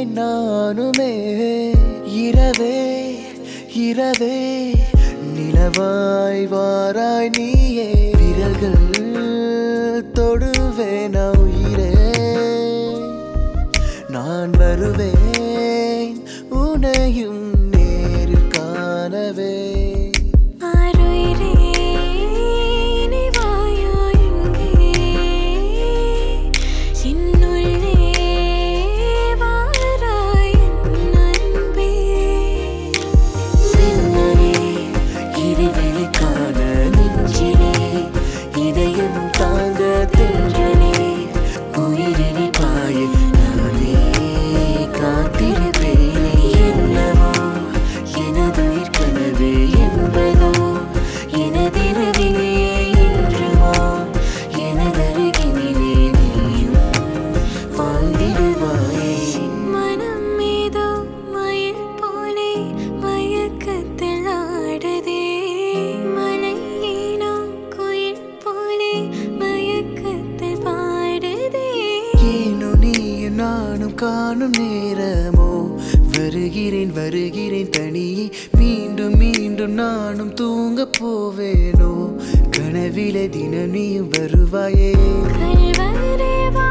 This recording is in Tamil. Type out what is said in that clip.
நானுமே இரவே இரவே நிலவாய் வாராய் நீயே விரல்கள் தொடுவேன் உயிரே நான் வருவேன் உனையும் நேரில் காணவே ஆருயிரே நீ வாயோ இங்கே என்னுள்ளே வாராய் என் அன்பே சின்னனே இருவெளி காண நெஞ்சிலே இதயம் தாங்க தென்றனே உயிரினி பாய நானே காத்திருப்பேனே என்னவோ எனதுயிர் கனவே என்பதோ எனதிரவிலே என்றுமா எனதருகினிலே நீயும் வாழ்ந்திடுவாயே மனம் ஏதோ மயில் போலே மயக்கத்தில் ஆடுதே மலை ஏனோ குயில் போலே மயக்கத்தில் பாடுதே ஏனோ நீயும் நானும் காணும் நேரமோ வருகிறேன் வருகிறேன் தனியே மீண்டும் மீண்டும் நானும் தூங்க போவேனோ கனவிலே தினம் நீயும் வருவாயே கல்வரே வா